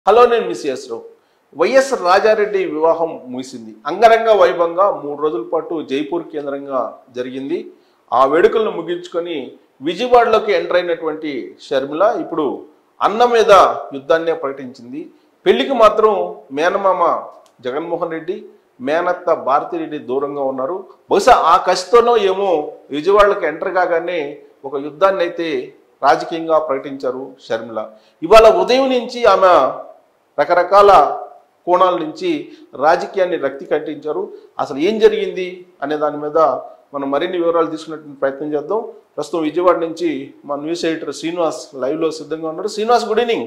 Hello నేను miss రావు YS Rajareddy వివాహం ముగిసింది అంగరంగ వైభవంగా మూడు రోజుల పాటు జైపూర్ కేంద్రంగా జరిగింది ఆ వేడుకలను ముగించుకొని విజయవాడలోకి ఎంటర్ అయినటువంటి షర్మిల ఇప్పుడు అన్న మీద యుద్ధాన్నే ప్రకటించింది పెళ్లికి మాత్రం మేనమామ జగన్మోహన్ రెడ్డి మేనత్త భారతిరెడ్డి దూరంగా ఉన్నారు బహుశా ఆ కసితోనో ఏమో విజయవాడలోకి ఎంటర్ కాగానే ఒక యుద్ధాన్ని అయితే రాజకీయంగా ప్రకటించారు షర్మిల ఇవాళ ఉదయం నుంచి ఆమె రకరకాల కోణాల నుంచి రాజకీయాన్ని రక్తి కట్టించారు అసలు ఏం జరిగింది అనే దాని మీద మనం మరిన్ని వివరాలు తీసుకునేటువంటి ప్రయత్నం చేద్దాం ప్రస్తుతం విజయవాడ నుంచి మా న్యూస్ ఎడిటర్ శ్రీనివాస్ లైవ్లో సిద్ధంగా ఉన్నారు Srinivas good evening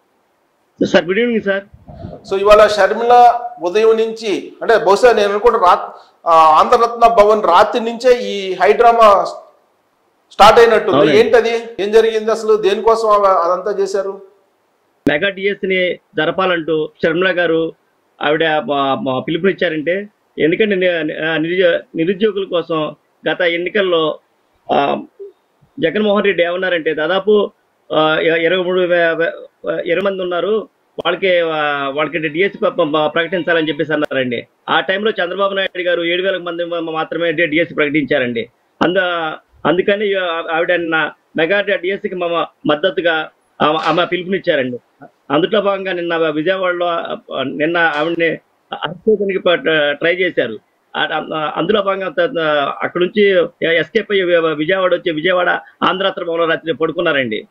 sir good evening sir so ఇవాళ షర్మిల ఉదయం నుంచి అంటే బహుశా నేను అనుకుంటా రా ఆ, ఆంధ్రరత్న భవన్ రాత్రి నుంచే ఈ హైడ్రామా స్టార్ట్ అయినట్టుంది అవునండి. ఏంటది ఏం జరిగింది అసలు దేనికోసం ఆమె అదంతా చేశారు మెగా డిఎస్ ని జరపాలంటూ షర్మిల గారు ఆవిడ మా- మా పిలుపునిచ్చారంటే ఎందుకంటే ని- ఆ, నిరుద్యో- నిరుద్యోగుల కోసం గత ఎన్నికల్లో ఆ, జగన్మోహన్ రెడ్డి ఏమన్నారంటే దాదాపు ఆ, ఇ- ఇరవై మూడు వే- వే- ఇరవై మంది ఉన్నారు వాళ్ళకి ఆ, వాళ్ళకి డిఎస్ ప్రకటించాలని చెప్పేసి అన్నారండి ఆ టైంలో చంద్రబాబు నాయుడు గారు ఏడు వేల మంది మా- మాత్రమే డిఎస్ ప్రకటించారండి అందు అందుకని ఆ- ఆవిడ నిన్న మెగా డిఎస్కి మా మద్దతుగా ఆమె- ఆమె పిలుపునిచ్చారండి అందులో భాగంగా నిన్న విజయవాడలో ఆ, నిన్న ఆవిడని అరెస్ట్ చేయడానికి ట్రై చేశారు ఆ- ఆ- అందులో భాగంగా త- త- అక్కడ నుంచి ఎస్కేప్ అయ్యి వి- విజయవాడ వచ్చి విజయవాడ ఆంధ్రాత్ర భవన్లో రాత్రి పడుకున్నారండి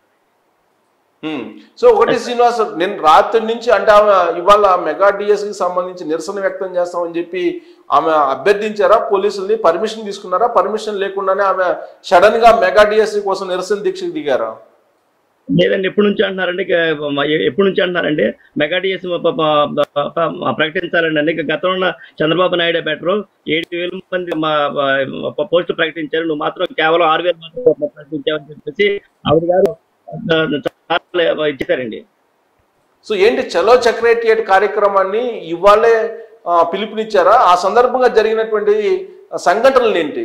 హ్మ్. సో ఒకటి శ్రీనివాస్ నేను రాత్రి నుంచి అంటే ఆమె ఇవాళ మెగా డిఎస్ కి సంబంధించి నిరసన వ్యక్తం చేస్తామని చెప్పి ఆమె అభ్యర్థించారా పోలీసుల్ని పర్మిషన్ తీసుకున్నారా పర్మిషన్ లేకుండానే ఆమె సడన్ గా మెగా డిఎస్సి కోసం నిరసన దీక్షకు దిగారా లేదండి ఎప్పటి నుంచి అంటున్నారండి ఇక మ- ఎ- ఎప్పటి నుంచి అంటున్నారండి మెగాడిఎస్ ప్రకటించాలండి అండి ఇక గతంలో ఉన్న చంద్రబాబు నాయుడే బెటరు ఏడు వేల మంది మా మా పోస్టులు ప్రకటించారు నువ్వు మాత్రం కేవలం ఆరు వేలు మాత్రం ప్రకటించావని చెప్పేసి ఆవిడ గారు ఆ, చాలా ఇచ్చేసారండి సో ఏంటి చలో సెక్రటరియట్ కార్యక్రమాన్ని ఇవాళే ఆ, పిలుపునిచ్చారా ఆ సందర్భంగా జరిగినటువంటి సంఘటనలు ఏంటి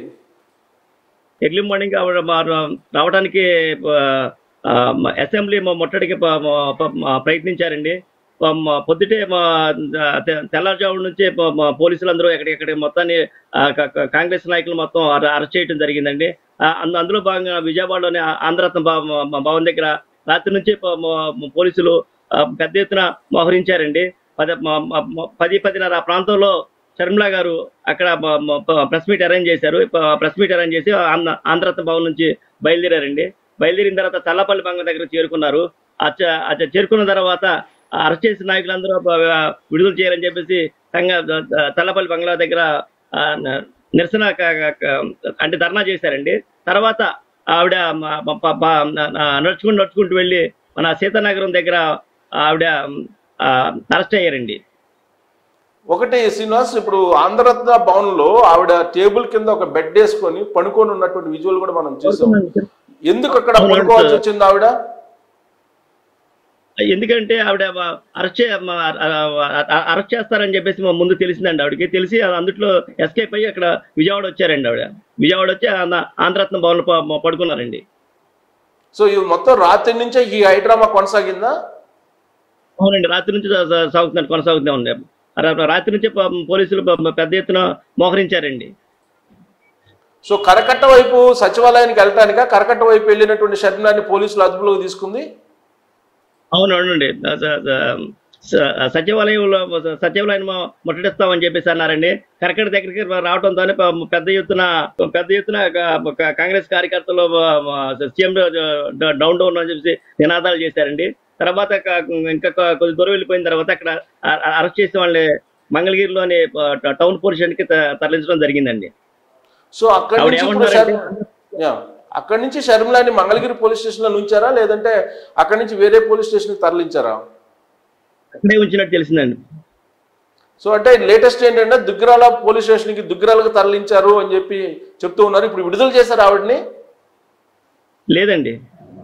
ఎర్లీ మార్నింగ్ ఆవిడ మా- రావడానికి ఆ, ఆ, మా అసెంబ్లీ మా ముట్టడికి ప- మా- ప- మా ప్రయత్నించారండి ప- మా పొద్దుటే మా తె- తెల్లారుజాము నుంచి ప- మా పోలీసులందరూ ఎక్కడికెక్కడ మొత్తాన్ని ఆ, క- క- కాంగ్రెస్ నాయకులు మొత్తం అర- అరెస్ట్ చేయడం జరిగిందండి ఆ, అందు- అందులో భాగంగా విజయవాడలోని ఆ- ఆంధ్రరత్న భవ- మా భవన్ దగ్గర రాత్రి నుంచి ప- మా- మా పోలీసులు ఆ, పెద్ద ఎత్తున మోహరించారండి పది మ- మ- మ- పది పదిన్నర ఆ ప్రాంతంలో షర్మిల గారు అక్కడ ప్రెస్ మీట్ అరేంజ్ చేశారు ప్రెస్ మీట్ అరేంజ్ చేసి ఆంధ్ర- ఆంధ్రరత్న భవన్ నుంచి బయలుదేరారండి బయలుదేరిన తర్వాత చల్లపల్లి బంగ దగ్గర చేరుకున్నారు అచ్చ అచ్చ చేరుకున్న తర్వాత అరెస్ట్ చేసిన నాయకులందరూ బ- విడుదల చేయాలని చెప్పేసి సంఘ చల్లపల్లి బంగ్లా దగ్గర ఆ, న- నిరసన క- క- క- అంటే ధర్నా చేశారండి తర్వాత ఆవిడ మ- మ- ప- ప- న- న- నడుచుకుంటూ నడుచుకుంటూ వెళ్ళి మన సీతానగరం దగ్గర ఆవిడ ఆ, అరెస్ట్ అయ్యారండి ఒకటి శ్రీనివాస్ ఇప్పుడు ఆంధ్రరత్న భవన్ లో ఆవిడ టేబుల్ కింద ఒక బెడ్ వేసుకొని పడుకొని ఉన్నటువంటి విజువల్ కూడా మనం చూసాం ఎందుకు అక్కడ అవును, పడుకోవాల్సి సార్. వచ్చింది ఆవిడ ఎందుకంటే ఆవిడ అరెస్ట్ అరెస్ట్ చేస్తారని చెప్పేసి మా ముందు తెలిసిందండి ఆవిడకి తెలిసి అందుట్లో ఎస్కేప్ అయ్యి అక్కడ విజయవాడ వచ్చారండి ఆవిడ విజయవాడ వచ్చి ఆంధ్ర- ఆంధ్రరత్న భవన్ ప- పడుకున్నారండి సో ఇది మొత్తం రాత్రి నుంచే ఈ హైడ్రామా కొనసాగిందా అవునండి రాత్రి నుంచి సా- సా- సాగుతున్నారు కొనసాగుతూనే ఉంది రా- రాత్రి నుంచే ప- పోలీసులు ప- పెద్ద ఎత్తున మోహరించారండి సో కరకట్ట వైపు సచివాలయానికి వెళ్ళటానిక కరకట్ట వైపు వెళ్ళినటువంటి షర్మిలాని పోలీసులు అదుపులోకి తీసుకుంది అవును అవునండి స- స- స- సచివాలయంలో సచివాలయం ముట్టడిస్తామని చెప్పేసి అన్నారండి కరకట దగ్గరికి రావడంతోనే ప- పెద్ద ఎత్తున పెద్ద ఎత్తున క- క- కాంగ్రెస్ కార్యకర్తలు సీఎం డౌన్ డౌన్ అని చెప్పేసి నినాదాలు చేశారండి తర్వాత క- ఇంకా కొ- కొద్ది దూరం వెళ్ళిపోయిన తర్వాత అక్కడ అ- అ- అరెస్ట్ చేసిన వాళ్ళని మంగళగిరిలోని ఆ, టౌన్ పోలీస్ స్టేషన్కి త- తరలించడం జరిగిందండి సో అక్కడి ఆవిడ నుంచి ఇప్పుడు ఏమంటున్నారంటే షర్- యా. అక్కడి నుంచి షర్మిలాని మంగళగిరి పోలీస్ స్టేషన్ లో ఉంచారా లేదంటే అక్కడి నుంచి వేరే పోలీస్ స్టేషన్ కి తరలించారా అక్కడే ఉంచినట్టు తెలిసిందండి సో అంటే లేటెస్ట్ ఏంటంటే దుగ్గరాల పోలీస్ స్టేషన్ కి దుగ్గరాలకు తరలించారు అని చెప్పి చెప్తూ ఉన్నారు ఇప్పుడు విడుదల చేశారు ఆవిడని లేదండి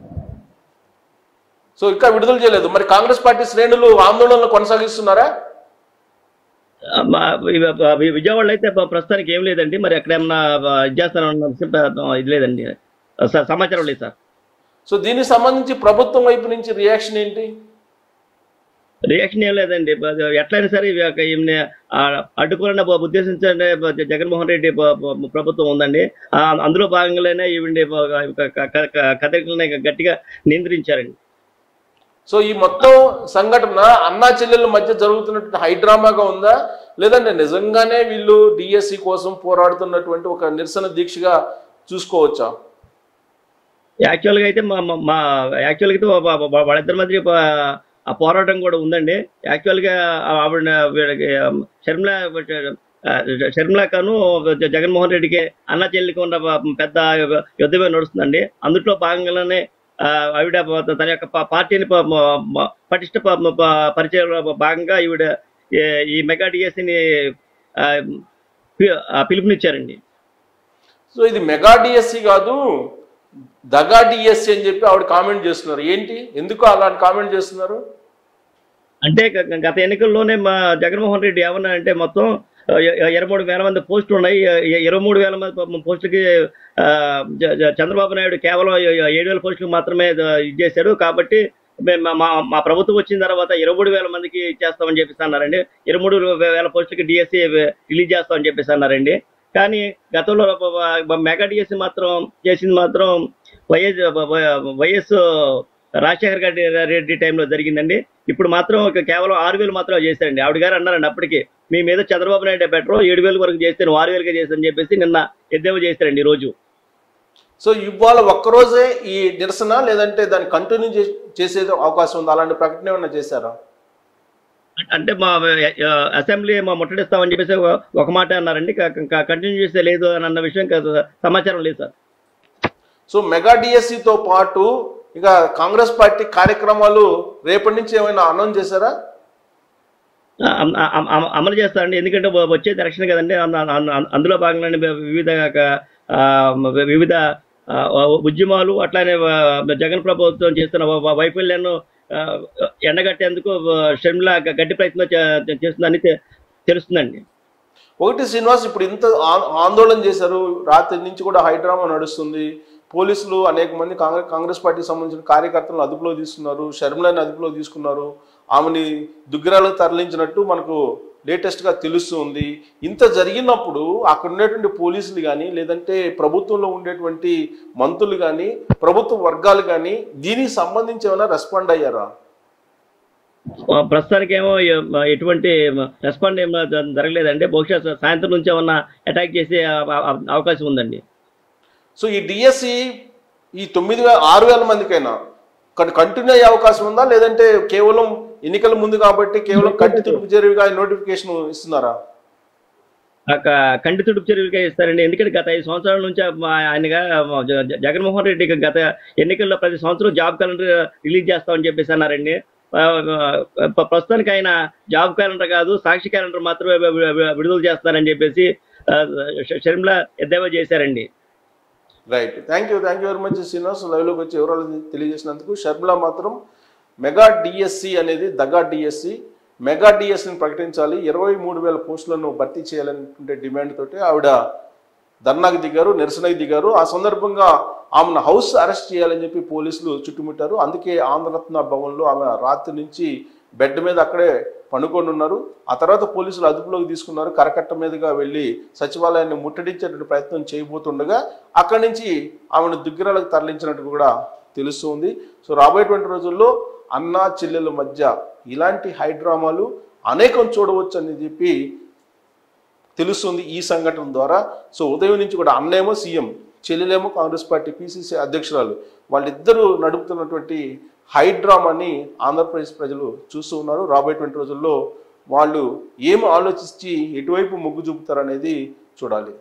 సో ఇంకా విడుదల చేయలేదు మరి కాంగ్రెస్ పార్టీ శ్రేణులు ఆందోళనలు కొనసాగిస్తున్నారా ఆ, మా వి- వి- విజయవాడలో అయితే ప- ప్రస్తుతానికి ఏం లేదండి మరి అక్కడ ఏమన్నా ఆ, ఇది చేస్తానన్న విషయం ప- ఇది లేదండి స- సమాచారం లేదు సార్ సో దీనికి సంబంధించి ప్రభుత్వం వైపు నుంచి రియాక్షన్ ఏంటి రియాక్షన్ ఏం లేదండి బ- ఎట్లయినా సరే ఇవి ఒక ఈమెని, ఆ, అడ్డుకోవాలన్న బ- ఉద్దేశించండి బ- జగన్మోహన్ రెడ్డి బ- బ- ప్రభుత్వం ఉందండి ఆ, అందులో భాగంగానే ఈవిడ కదలికలని గట్టిగా నియంత్రించారండి సో ఈ మొత్తం సంఘటన అన్నా చెల్లెల మధ్య జరుగుతున్నటువంటి హైడ్రామాగా ఉందా లేదంటే నిజంగానే వీళ్ళు డిఎస్సి కోసం పోరాడుతున్నటువంటి ఒక నిరసన దీక్షగా చూసుకోవచ్చా యాక్చువల్గా అయితే మా మా- మా యాక్చువల్గా అయితే వా- వా- వా- వాళ్ళిద్దరి మధ్య ప- ఆ పోరాటం కూడా ఉందండి యాక్చువల్గా ఆవిడ వీళ్ళకి షర్మిల ఆ, షర్మిల కాను జ- జగన్మోహన్ రెడ్డికి అన్న చెల్లికి ఉన్న ప- పెద్ద యుద్ధమే నడుస్తుందండి అందులో భాగంగానే ఆ, ఆవిడ తన యొక్క ప- పార్టీని ప- మ- మ- పటిష్ట ప- ప- పరిచయంలో భాగంగా ఈవిడ ఈ- ఈ మెగా డిఎస్సిని పిలుపునిచ్చారండి సో ఇది మెగా డిఎస్సి కాదు దగా డిఎస్సి అని చెప్పి ఆవిడ కామెంట్ చేస్తున్నారు ఏంటి ఎందుకు అలాంటి కామెంట్ చేస్తున్నారు అంటే గ- గ- గత ఎన్నికల్లోనే మా జగన్మోహన్ రెడ్డి ఏమన్నా అంటే మొత్తం ఆ, ఇ- ఇరవై మూడు వేల మంది పోస్టులు ఉన్నాయి ఇ- ఇరవై మూడు వేల మంది ప- పోస్టులకి ఆ, జ- జ- చంద్రబాబు నాయుడు కేవలం ఏ- ఏడు వేల పోస్టులకు మాత్రమే ద- ఇది చేశాడు కాబట్టి మేము మా- మా మా ప్రభుత్వం వచ్చిన తర్వాత ఇరవై మూడు వేల మందికి ఇచ్చేస్తామని చెప్పేసి అన్నారండి ఇరవై మూడు వేల పోస్టులకి డిఎస్సి రిలీజ్ చేస్తామని చెప్పేసి అన్నారండి కానీ గతంలో బ- బ- మెగా డిఎస్సి మాత్రం చేసింది మాత్రం వైఎస్ వైఎస్ రాజశేఖర్ గారి రెడ్డి టైంలో జరిగిందండి ఇప్పుడు మాత్రం ఒక కేవలం ఆరు వేలు మాత్రం చేశారండి ఆవిడ గారు అన్నారండి అప్పటికి మీ మీద చంద్రబాబు నాయుడు బెటర్ ఏడు వేల వరకు చేస్తే నువ్వు ఆరు వేలుగా చేస్తానని చెప్పేసి నిన్న ఎద్దేవా చేశారండి ఈ రోజు సో ఇవాళ ఒక్కరోజే ఈ నిరసన లేదంటే దాన్ని కంటిన్యూ చేసే అవకాశం ఉంది అలాంటి ప్రకటన ఏమన్నా చేశారా అంటే మా ఆ, అసెంబ్లీ మా ముట్టడిస్తామని చెప్పేసి ఒక- ఒక మాట అన్నారండి కంటిన్యూ చేస్తే లేదు అని అన్న విషయం కా- సమాచారం లేదు సార్ సో మెగా డిఎస్సితో పాటు ఇక కాంగ్రెస్ పార్టీ కార్యక్రమాలు రేపటి నుంచి ఏమైనా అనౌన్స్ చేశారా అమ- అమ- అమ- అమలు చేస్తారండి ఎందుకంటే వ- వచ్చేది ఎలక్షన్ కదండి అన్న- అన్న- అన్న- అందులో భాగంగానే వి- వివిధ ఆ, వివిధ ఆ, ఉద్యమాలు అట్లానే వ- జగన్ ప్రభుత్వం చేస్తున్న వ- వ- వైఫల్యాన్ని ఆ, ఎండగట్టేందుకు వ- షర్మిల గ- గట్టి ప్రయత్నం చే- చేస్తుందని తె- తెలుస్తుందండి ఒకటి శ్రీనివాస్ ఇప్పుడు ఇంత ఆ- ఆందోళన చేశారు రాత్రి నుంచి కూడా హైడ్రామా నడుస్తుంది పోలీసులు అనేక మంది కాంగ్రెస్ కాంగ్రెస్ పార్టీకి సంబంధించిన కార్యకర్తలను అదుపులో తీసుకున్నారు షర్మిలని అదుపులో తీసుకున్నారు ఆమెని దుగ్గిరాలకు తరలించినట్టు మనకు లేటెస్ట్గా తెలుస్తుంది ఇంత జరిగినప్పుడు అక్కడ ఉండేటువంటి పోలీసులు కానీ లేదంటే ప్రభుత్వంలో ఉండేటువంటి మంత్రులు కానీ ప్రభుత్వ వర్గాలు కానీ దీనికి సంబంధించి ఏమైనా రెస్పాండ్ అయ్యారా ఆ, ప్రస్తుతానికి ఏమో ఎ- ఎటువంటి రెస్పాండ్ ఏమో జ- జరగలేదండి బహుశా సా- సాయంత్రం నుంచి ఏమన్నా అటాక్ చేసే ఆ- ఆ- అవకాశం ఉందండి సో ఈ డిఎస్సి ఈ తొమ్మిది వేల ఆరు వేల మందికైనా కంటిన్యూ అయ్యే అవకాశం ఉందా లేదంటే కేవలం ఎన్నికల ముందు కాబట్టి కేవలం కంటి తుడుపు జరివిగా నోటిఫికేషన్ ఇస్తున్నారా ఆ క- కంటి తుడుపు చర్యలుగా ఇస్తారండి ఎందుకంటే గత ఐదు సంవత్సరాల నుంచి ఆ- ఆయనగా జ- జ- జగన్మోహన్ రెడ్డి గత ఎన్నికల్లో ప్రతి సంవత్సరం జాబ్ క్యాలెండర్ రిలీజ్ చేస్తామని చెప్పేసి అన్నారండి ఆ, ఆ, ప్ర- ప్రస్తుతానికి ఆయన జాబ్ క్యాలెండర్ కాదు సాక్షి క్యాలెండర్ మాత్రమే వి- వి- వి- విడుదల చేస్తారని చెప్పేసి ఆ, ష- షర్మిల ఎద్దేవా చేశారండి right thank you thank you very much Srinivas లైవ్లోకి వచ్చి వివరాలు తెలియజేసినందుకు షర్మిల మాత్రం మెగా డిఎస్సి అనేది దగా డిఎస్సి మెగా డిఎస్సిని ప్రకటించాలి ఇరవై మూడు వేల పోస్టులను భర్తీ చేయాలనుకుంటే డిమాండ్ తోటి ఆవిడ ధర్నాకు దిగారు నిరసనకు దిగారు ఆ సందర్భంగా ఆమెను హౌస్ అరెస్ట్ చేయాలని చెప్పి పోలీసులు చుట్టుముట్టారు అందుకే ఆంధ్రరత్న భవన్లో ఆమె రాత్రి నుంచి బెడ్ మీద అక్కడే పనుకొని ఉన్నారు ఆ తర్వాత పోలీసులు అదుపులోకి తీసుకున్నారు కరకట్ట మీదుగా వెళ్ళి సచివాలయాన్ని ముట్టడించేటువంటి ప్రయత్నం చేయబోతుండగా అక్కడి నుంచి ఆమెను దుగ్గిరాలకు తరలించినట్టు కూడా తెలుస్తుంది సో రాబోయేటువంటి రోజుల్లో అన్న చెల్లెల మధ్య ఇలాంటి హైడ్రామాలు అనేకం చూడవచ్చు అని చెప్పి తెలుస్తుంది ఈ సంఘటన ద్వారా సో ఉదయం నుంచి కూడా అన్నేమో సీఎం చెల్లెలేమో కాంగ్రెస్ పార్టీ పిసిసి అధ్యక్షురాలు వాళ్ళిద్దరూ నడుపుతున్నటువంటి హైడ్రామాని ఆంధ్రప్రదేశ్ ప్రజలు చూస్తూ ఉన్నారు రాబోయేటువంటి రోజుల్లో వాళ్ళు ఏం ఆలోచించి ఎటువైపు మొగ్గు చూపుతారనేది చూడాలి